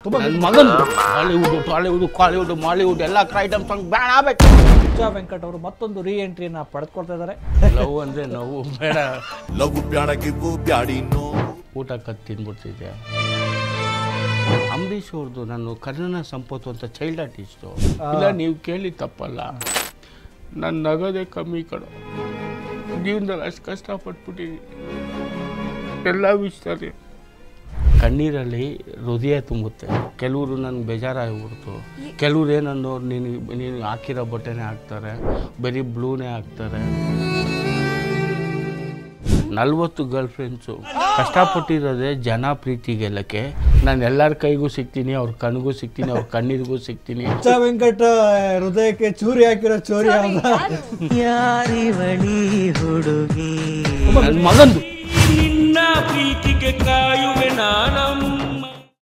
ನನ್ನ ಮಗನ್ Bollywood Tollywood Kollywood Mollywood ಎಲ್ಲ ಐಟಮ್ ಸಾಂಗ್ ಬ್ಯಾನ್ ಆಗ್ಬೇಕು ಪೂಜಾ ವೆಂಕಟ್ ಅವರು ಮತ್ತೊಂದು ರೀ ಎಂಟ್ರಿಯನ್ನ ಪಡೆದುಕೊಳ್ತಾ ಇದ್ದಾರೆ ಲವ್ ಅಂದ್ರೆ ನೋವು ಬೇಡ ಲವ್ ಬ್ಯಾಡ ಗಿವು ಬ್ಯಾಡಿ ನೋ ಊಟ ಕತ್ ತಿನ್ಬಿಡ್ತಿದ್ದೆ ಅಂಬರೀಷ್ ಅವ್ರದ್ದು ನಾನು ಕನ್ನಡ ಸಂಪತ್ತು ಅಂತ ಚೈಲ್ಡ್ ಆರ್ಟಿಸ್ಟು ಇಲ್ಲ ನೀವು ಕೇಳಿ ತಪ್ಪಲ್ಲ ನನ್ನ ನಗದೇ ಕಮ್ಮಿ ಕಡು ಜೀವನದಲ್ಲಿ ಅಷ್ಟು ಕಷ್ಟಪಟ್ಬಿಟ್ಟಿದ್ದೀನಿ ಎಲ್ಲ ವಿಷಯದಲ್ಲಿ ಕಣ್ಣೀರಲ್ಲಿ ಹೃದಯ ತುಂಬುತ್ತೆ ಕೆಲವರು ನನಗೆ ಬೇಜಾರಾಗ್ಬಿಡ್ತು ಕೆಲವ್ರು ಏನಂದು ನೀನು ನೀನು ಹಾಕಿರೋ ಬಟ್ಟೆನೇ ಹಾಕ್ತಾರೆ ಬರೀ ಬ್ಲೂನೇ ಹಾಕ್ತಾರೆ ನಲ್ವತ್ತು ಗರ್ಲ್ ಫ್ರೆಂಡ್ಸು ಕಷ್ಟಪಟ್ಟಿರೋದೇ ಜನ ಪ್ರೀತಿ ಗೆಲ್ಲಕ್ಕೆ ನಾನು ಎಲ್ಲರ ಕೈಗೂ ಸಿಗ್ತೀನಿ ಅವ್ರ ಕಣ್ಗೂ ಸಿಗ್ತೀನಿ ಅವ್ರ ಕಣ್ಣೀರಿಗೂ ಸಿಗ್ತೀನಿ ಪೂಜಾ ವೆಂಕಟ್ ಹೃದಯಕ್ಕೆ ಚೂರಿ ಹಾಕಿರೋ ಚೋರಿ ಹೌದಾ ಯಾರಿವಳಿ ಹುಡುಗಿ ನನ್ನ ಮಗಂದು ನಿನ್ನ ಪ್ರೀತಿಗೆ ಕಾಯುವೆ ನಾನಮ್ಮ